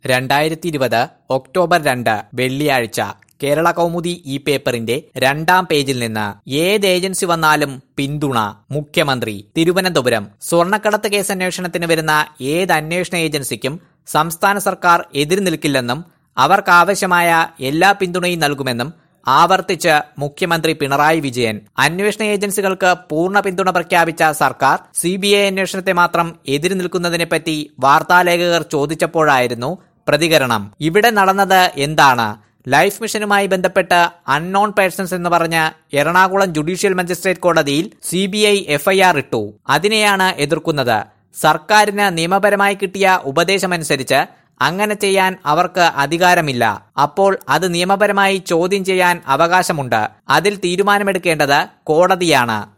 രണ്ടായിരത്തി ഇരുപത് ഒക്ടോബർ രണ്ട് വെള്ളിയാഴ്ച കേരള കൗമുദി ഈ പേപ്പറിന്റെ രണ്ടാം പേജിൽ നിന്ന് ഏത് ഏജൻസി വന്നാലും പിന്തുണ മുഖ്യമന്ത്രി തിരുവനന്തപുരം സ്വർണ്ണക്കടത്ത് കേസ് അന്വേഷണത്തിന് വരുന്ന ഏത് അന്വേഷണ ഏജൻസിക്കും സംസ്ഥാന സർക്കാർ എതിര് നിൽക്കില്ലെന്നും അവർക്കാവശ്യമായ എല്ലാ പിന്തുണയും നൽകുമെന്നും ആവർത്തിച്ച് മുഖ്യമന്ത്രി പിണറായി വിജയൻ അന്വേഷണ ഏജൻസികൾക്ക് പൂർണ്ണ പിന്തുണ പ്രഖ്യാപിച്ച സർക്കാർ സി ബി ഐ അന്വേഷണത്തെ മാത്രം എതിര് നിൽക്കുന്നതിനെപ്പറ്റി വാർത്താലേഖകർ ചോദിച്ചപ്പോഴായിരുന്നു പ്രതികരണം ഇവിടെ നടന്നത് എന്താണ് ലൈഫ് മിഷനുമായി ബന്ധപ്പെട്ട് അൺനോൺ പേഴ്സൺസ് എന്ന് പറഞ്ഞ് എറണാകുളം ജുഡീഷ്യൽ മജിസ്ട്രേറ്റ് കോടതിയിൽ സി ബി ഐ എഫ്ഐആർ ഇട്ടു അതിനെയാണ് എതിർക്കുന്നത് സർക്കാരിന് നിയമപരമായി കിട്ടിയ ഉപദേശമനുസരിച്ച് അങ്ങനെ ചെയ്യാൻ അവർക്ക് അധികാരമില്ല അപ്പോൾ അത് നിയമപരമായി ചോദ്യം ചെയ്യാൻ അവകാശമുണ്ട് അതിൽ തീരുമാനമെടുക്കേണ്ടത് കോടതിയാണ്